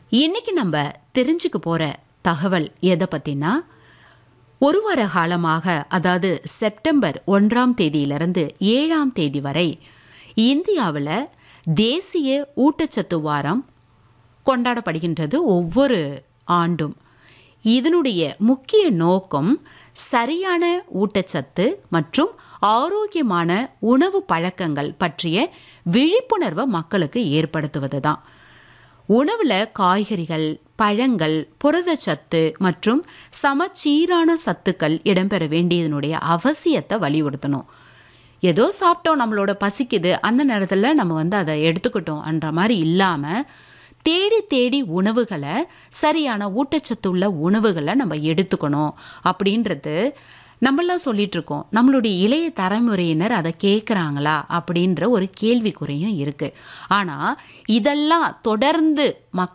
இன்னைக்கு நம்ம தெரிஞ்சுக்க போற தகவல் எதை பத்தினா ஒரு வார காலமாக அதாவது செப்டம்பர் ஒன்றாம் தேதியிலிருந்து ஏழாம் தேதி வரை இந்தியாவில் தேசிய ஊட்டச்சத்து வாரம் கொண்டாடப்படுகின்றது ஒவ்வொரு ஆண்டும் இதனுடைய முக்கிய நோக்கம் சரியான ஊட்டச்சத்து மற்றும் ஆரோக்கியமான உணவு பழக்கங்கள் பற்றிய விழிப்புணர்வை மக்களுக்கு ஏற்படுத்துவது தான் உணவில் காய்கறிகள் பழங்கள் புரதச்சத்து மற்றும் சமச்சீரான சத்துக்கள் இடம்பெற வேண்டியதனுடைய அவசியத்தை வலியுறுத்தணும் ஏதோ சாப்பிட்டோம் நம்மளோட பசிக்குது அந்த நேரத்தில் நம்ம வந்து அதை எடுத்துக்கிட்டோம்ன்ற மாதிரி இல்லாமல் தேடி தேடி உணவுகளை சரியான ஊட்டச்சத்துள்ள உணவுகளை நம்ம எடுத்துக்கணும் அப்படின்றது நம்மளாம் சொல்லிட்டு இருக்கோம் நம்மளுடைய இளைய தலைமுறையினர் அதை கேட்குறாங்களா அப்படின்ற ஒரு கேள்விக்குறையும் இருக்குது ஆனால் இதெல்லாம் தொடர்ந்து மக்